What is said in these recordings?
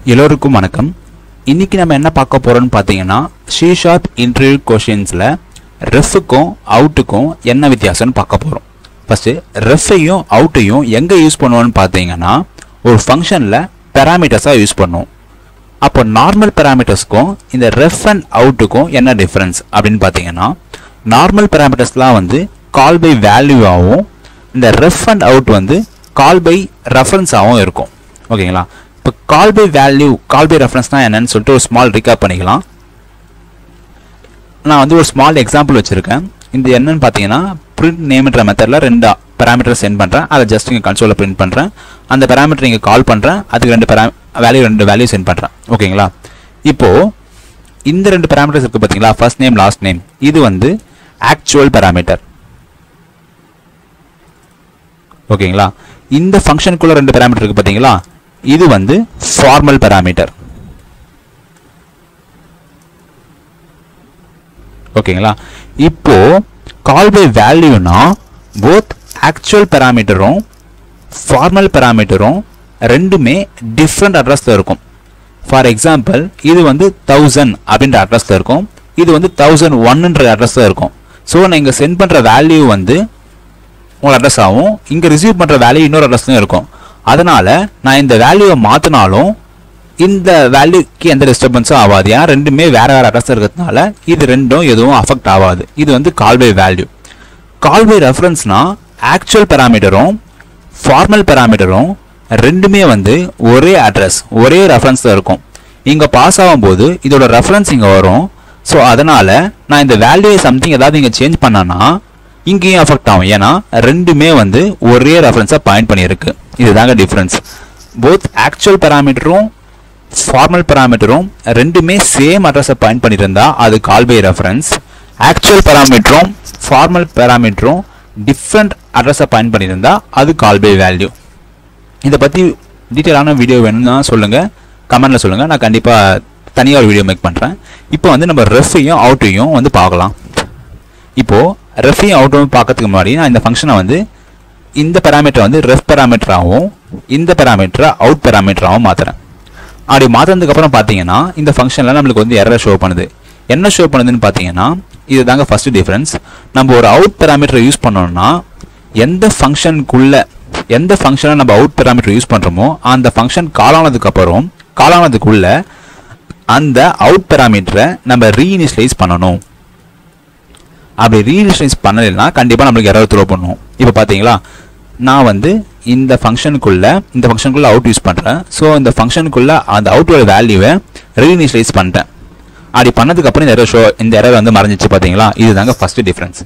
எல்லோருக்கும் வணக்கம் இன்னைக்கு நம்ம என்ன பார்க்க போறோம்னு பார்த்தீங்கன்னா ஷீ ஷார்ப் இன்டர்வியூ கொஷின்ஸில் ரெஃபுக்கும் அவுட்டுக்கும் என்ன வித்தியாசம்னு பார்க்க போகிறோம் ஃபஸ்ட்டு ரெஃபையும் அவுட்டையும் எங்கே யூஸ் பண்ணுவோம்னு பார்த்தீங்கன்னா ஒரு ஃபங்க்ஷனில் பேராமீட்டர்ஸாக யூஸ் பண்ணுவோம் அப்போ நார்மல் பேராமீட்டர்ஸ்க்கும் இந்த ரெஃப் அண்ட் அவுட்டுக்கும் என்ன டிஃப்ரென்ஸ் அப்படின்னு பார்த்தீங்கன்னா நார்மல் பேராமீட்டர்ஸ்லாம் வந்து கால் பை வேல்யூவாகவும் இந்த ரெஃப் அண்ட் அவுட் வந்து கால் பை ரெஃபரன்ஸாகவும் இருக்கும் ஓகேங்களா இப்போ call by value call by ரெஃபரன்ஸ்னால் என்னன்னு சொல்லிட்டு ஒரு ஸ்மால் ரீகாப் பண்ணிக்கலாம் நான் வந்து ஒரு ஸ்மால் எக்ஸாம்பிள் வச்சுருக்கேன் இந்த என்னன்னு பார்த்தீங்கன்னா பிரிண்ட் நேம்ன்ற மெத்தடில் ரெண்டு பேராமீட்டர் சென்ட் பண்ணுறேன் அதை ஜஸ்ட் இங்கே கன்சோலில் பிரிண்ட் பண்ணுறேன் அந்த பேராமீட்டர் இங்கே கால் பண்ணுறேன் அதுக்கு ரெண்டு பேரா வேல்யூ ரெண்டு வேல்யூ சென்ட் பண்ணுறேன் ஓகேங்களா இப்போது இந்த ரெண்டு பேராமீட்டர்ஸ் இருக்குது பார்த்தீங்களா ஃபர்ஸ்ட் நேம் லாஸ்ட் நேம் இது வந்து ஆக்சுவல் பேராமீட்டர் ஓகேங்களா இந்த ஃபங்க்ஷனுக்குள்ள ரெண்டு பேராமீட்டர் இருக்கு பார்த்தீங்களா இது வந்து ஃபார்மல் பேராமீட்டர் ஓகேங்களா இப்போ கால் பை வேல்யூனா போத் ஆக்சுவல் பேராமீட்டரும் ஃபார்மல் பேராமீட்டரும் ரெண்டுமே டிஃப்ரெண்ட் அட்ரஸில் இருக்கும் ஃபார் எக்ஸாம்பிள் இது வந்து தௌசண்ட் அப்படின்ற அட்ரஸில் இருக்கும் இது வந்து தௌசண்ட் ஒன்னுன்ற அட்ரஸில் இருக்கும் ஸோ நீங்கள் சென்ட் பண்ணுற வேல்யூ வந்து உங்கள் அட்ரஸ் ஆகும் இங்கே ரிசீவ் பண்ணுற வேல்யூ இன்னொரு அட்ரஸ்லையும் இருக்கும் அதனால் நான் இந்த வேல்யூவை மாற்றினாலும் இந்த வேல்யூக்கு எந்த டிஸ்டர்பன்ஸும் ஆகாது ஏன்னா ரெண்டுமே வேறு வேறு அட்ரஸ் இருக்கிறதுனால இது ரெண்டும் எதுவும் அஃபெக்ட் ஆகாது இது வந்து call by value call by ரெஃபரன்ஸ்னா ஆக்சுவல் பேராமீட்டரும் ஃபார்மல் பேராமீட்டரும் ரெண்டுமே வந்து ஒரே அட்ரஸ் ஒரே ரெஃபரன்ஸில் இருக்கும் இங்கே பாஸ் ஆகும்போது இதோட ரெஃபரன்ஸ் இங்கே வரும் ஸோ அதனால் நான் இந்த வேல்யூ சம்திங் ஏதாவது இங்கே சேஞ்ச் பண்ணேன்னா இங்கேயும் அஃபெக்ட் ஆகும் ஏன்னா ரெண்டுமே வந்து ஒரே ரெஃபரன்ஸாக பாயிண்ட் பண்ணியிருக்கு இதுதாங்க டிஃப்ரென்ஸ் போத் ஆக்சுவல் பேராமீட்டரும் ஃபார்மல் பேராமீட்டரும் ரெண்டுமே சேம் அட்ரஸை பாயிண்ட் பண்ணியிருந்தா அது கால் பை ரெஃபரன்ஸ் ஆக்சுவல் பேராமீட்டரும் ஃபார்மல் பேராமீட்டரும் டிஃப்ரெண்ட் அட்ரஸை பாயிண்ட் பண்ணியிருந்தா அது கால் பை வேல்யூ இதை பற்றி டீட்டெயிலான வீடியோ வேணும்னா சொல்லுங்கள் கமெண்டில் சொல்லுங்கள் நான் கண்டிப்பாக தனியாக ஒரு வீடியோ மேக் பண்ணுறேன் இப்போ வந்து நம்ம ரெஃபையும் அவுட்டையும் வந்து பார்க்கலாம் இப்போது ரெஃபையும் அவுட்டும் பார்க்கறதுக்கு முன்னாடி நான் இந்த ஃபங்க்ஷனை வந்து இந்த பேராமீட்டரை வந்து ரெஃப் பேராமீட்டராகவும் இந்த பேராமீட்டரை அவுட் பேராமீட்டராகவும் மாற்றுறேன் அப்படி மாற்றினதுக்கு அப்புறம் பார்த்தீங்கன்னா இந்த ஃபங்க்ஷனில் நம்மளுக்கு வந்து எரர் ஷோ பண்ணுது என்ன ஷோ பண்ணுதுன்னு பார்த்தீங்கன்னா இது தாங்க ஃபர்ஸ்ட் டிஃபரன்ஸ் நம்ம ஒரு அவுட் பேராமீட்டரை யூஸ் பண்ணோம்னா எந்த ஃபங்க்ஷனுக்குள்ள எந்த ஃபங்க்ஷனை நம்ம அவுட் பேராமீட்டர் யூஸ் பண்ணுறோமோ அந்த ஃபங்க்ஷன் கால் ஆனதுக்கு அப்புறம் கால் ஆனதுக்குள்ள அந்த அவுட் பேராமீட்டரை நம்ம ரீஇனிஷியலைஸ் பண்ணணும் அப்படி ரீஇனிஷியலைஸ் பண்ணலைன்னா கண்டிப்பாக நம்மளுக்கு எரர் த்ரோ பண்ணும் இப்போ பார்த்தீங்களா நான் வந்து இந்த ஃபங்க்ஷனுக்குள்ள இந்த ஃபங்க்ஷனுக்குள்ள அவுட் யூஸ் பண்ணுறேன் ஸோ இந்த ஃபங்க்ஷனுக்குள்ள அந்த அவுட்டோட வேல்யூவை ரீஇனிஷியலைஸ் பண்ணிட்டேன் அப்படி பண்ணதுக்கு அப்புறம் இந்த எரர் ஷோ இந்த எரர் வந்து மறைஞ்சிச்சு பார்த்தீங்களா இதுதாங்க ஃபர்ஸ்ட் டிஃபரன்ஸ்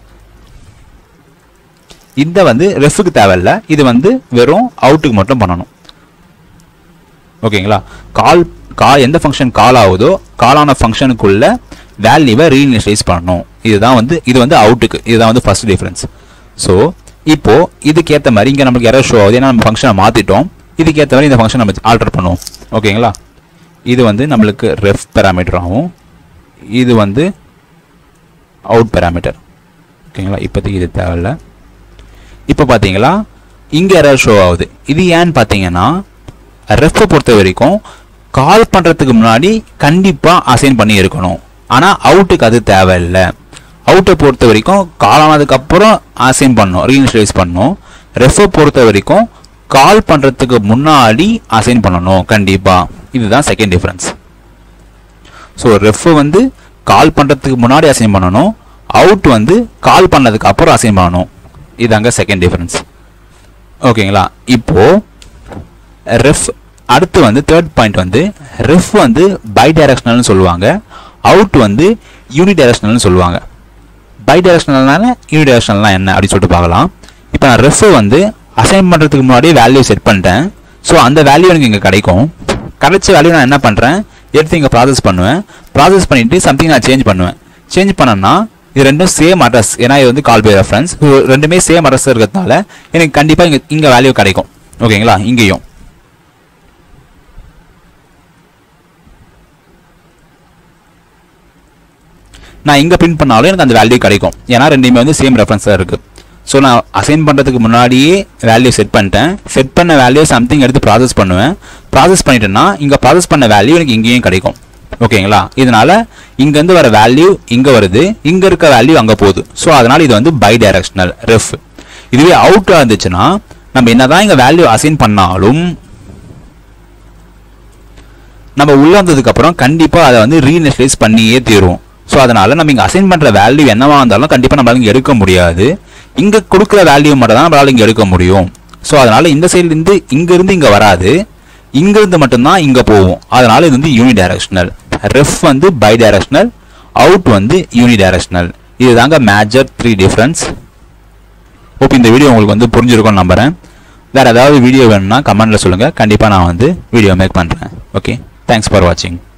இந்த வந்து ரெஃபுக்கு தேவையில்ல இது வந்து வெறும் அவுட்டுக்கு மட்டும் பண்ணணும் ஓகேங்களா கால் கா எந்த ஃபங்க்ஷன் கால் ஆகுதோ கால் ஆன ஃபங்க்ஷனுக்குள்ள வேல்யூவை ரீஇனிஷியலைஸ் பண்ணணும் இதுதான் வந்து இது வந்து அவுட்டுக்கு இதுதான் வந்து ஃபர்ஸ்ட் டிஃபரன்ஸ் ஸோ இப்போ இதுக்கு ஏற்ற மாதிரி இங்கே நமக்கு எரர் ஷோ ஆகுது ஏன்னா நம்ம ஃபங்க்ஷனை மாற்றிட்டோம் இதுக்கு ஏற்ற மாதிரி இந்த ஃபங்க்ஷன் நம்ம ஆல்டர் பண்ணுவோம் ஓகேங்களா இது வந்து நம்மளுக்கு ரெஃப் பேராமீட்டர் ஆகும் இது வந்து அவுட் பேராமீட்டர் ஓகேங்களா இப்போதைக்கு இது தேவையில்ல இப்போ பார்த்தீங்களா இங்கே எரர் ஷோ ஆகுது இது ஏன்னு பார்த்தீங்கன்னா ரெஃப்பை பொறுத்த வரைக்கும் கால் பண்ணுறதுக்கு முன்னாடி கண்டிப்பாக அசைன் பண்ணி இருக்கணும் ஆனால் அவுட்டுக்கு அது தேவையில்லை அவுட்டை பொறுத்த வரைக்கும் கால் ஆனதுக்கப்புறம் அசைன் பண்ணணும் ரீஇனிஷியலைஸ் பண்ணணும் ரெஃப்பை பொறுத்த வரைக்கும் கால் பண்ணுறதுக்கு முன்னாடி அசைன் பண்ணணும் கண்டிப்பாக இதுதான் செகண்ட் டிஃப்ரென்ஸ் ஸோ ரெஃப் வந்து கால் பண்ணுறதுக்கு முன்னாடி அசைன் பண்ணணும் அவுட் வந்து கால் பண்ணதுக்கு அப்புறம் அசைன் பண்ணணும் இதாங்க செகண்ட் டிஃபரன்ஸ் ஓகேங்களா இப்போ ரெஃப் அடுத்து வந்து தேர்ட் பாயிண்ட் வந்து ரெஃப் வந்து பை டைரக்ஷனல்னு சொல்லுவாங்க அவுட் வந்து யூனி டைரக்ஷனல்னு சொல்லுவாங்க பை டைரக்ஷனல்னால யூனி டைரக்ஷனல்னா என்ன அப்படின்னு சொல்லிட்டு பார்க்கலாம் இப்போ நான் ரெஃப் வந்து அசைன் பண்ணுறதுக்கு முன்னாடியே வேல்யூ செட் பண்ணிட்டேன் ஸோ அந்த வேல்யூ எனக்கு இங்கே கிடைக்கும் கிடைச்ச வேல்யூ நான் என்ன பண்ணுறேன் எடுத்து இங்கே ப்ராசஸ் பண்ணுவேன் ப்ராசஸ் பண்ணிவிட்டு சம்திங் நான் சேஞ்ச் பண்ணுவேன் சேஞ்ச் பண்ணேன்னா இது ரெண்டும் சேம் அட்ரஸ் ஏன்னா இது வந்து கால் பை ரெஃபரன்ஸ் ரெண்டுமே சேம் அட்ரஸ் இருக்கிறதுனால எனக்கு கண்டிப்பாக இங்கே இங்கே வேல்யூ கிடைக்கும் ஓகேங்களா இங்கேயும் நான் இங்கே பிரிண்ட் பண்ணாலும் எனக்கு அந்த வேல்யூ கிடைக்கும் ஏன்னா ரெண்டுமே வந்து சேம் ரெஃபரன்ஸாக இருக்குது ஸோ நான் அசைன் பண்ணுறதுக்கு முன்னாடியே வேல்யூ செட் பண்ணிட்டேன் செட் பண்ண வேல்யூ சம்திங் எடுத்து ப்ராசஸ் பண்ணுவேன் ப்ராசஸ் பண்ணிட்டேன்னா இங்கே ப்ராசஸ் பண்ண வேல்யூ எனக்கு இங்கேயும் கிடைக்கும் ஓகேங்களா இதனால இங்கேருந்து வர வேல்யூ இங்கே வருது இங்கே இருக்க வேல்யூ அங்கே போகுது ஸோ அதனால இது வந்து பை டைரக்ஷனல் ரெஃப் இதுவே அவுட்டாக இருந்துச்சுன்னா நம்ம என்னதான் இங்கே வேல்யூ அசைன் பண்ணாலும் நம்ம உள்ள வந்ததுக்கு அப்புறம் கண்டிப்பா அதை வந்து ரீஇனிஷியலைஸ் பண்ணியே தீரும் ஸோ அதனால நம்ம இங்க அசைன் பண்ற வேல்யூ என்னவா இருந்தாலும் கண்டிப்பா நம்மளால இங்க எடுக்க முடியாது இங்க கொடுக்குற வேல்யூ மட்டும் தான் நம்மளால இங்க எடுக்க முடியும் ஸோ அதனால இந்த சைடுல இருந்து இங்க இருந்து இங்க வராது இங்க இருந்து மட்டும்தான் இங்க போகும் அதனால இது வந்து யூனி டைரக்ஷனல் ரெஃப் வந்து பை டைரக்ஷனல் அவுட் வந்து யூனி டைரக்ஷனல் இதுதாங்க மேஜர் த்ரீ டிஃபரன்ஸ் ஓகே இந்த வீடியோ உங்களுக்கு வந்து புரிஞ்சிருக்கும்னு நம்புறேன் வேற ஏதாவது வீடியோ வேணும்னா கமெண்ட்ல சொல்லுங்க கண்டிப்பா நான் வந்து வீடியோ மேக் பண்றேன் ஓகே தேங்க்ஸ் ஃபார் வாட்சிங்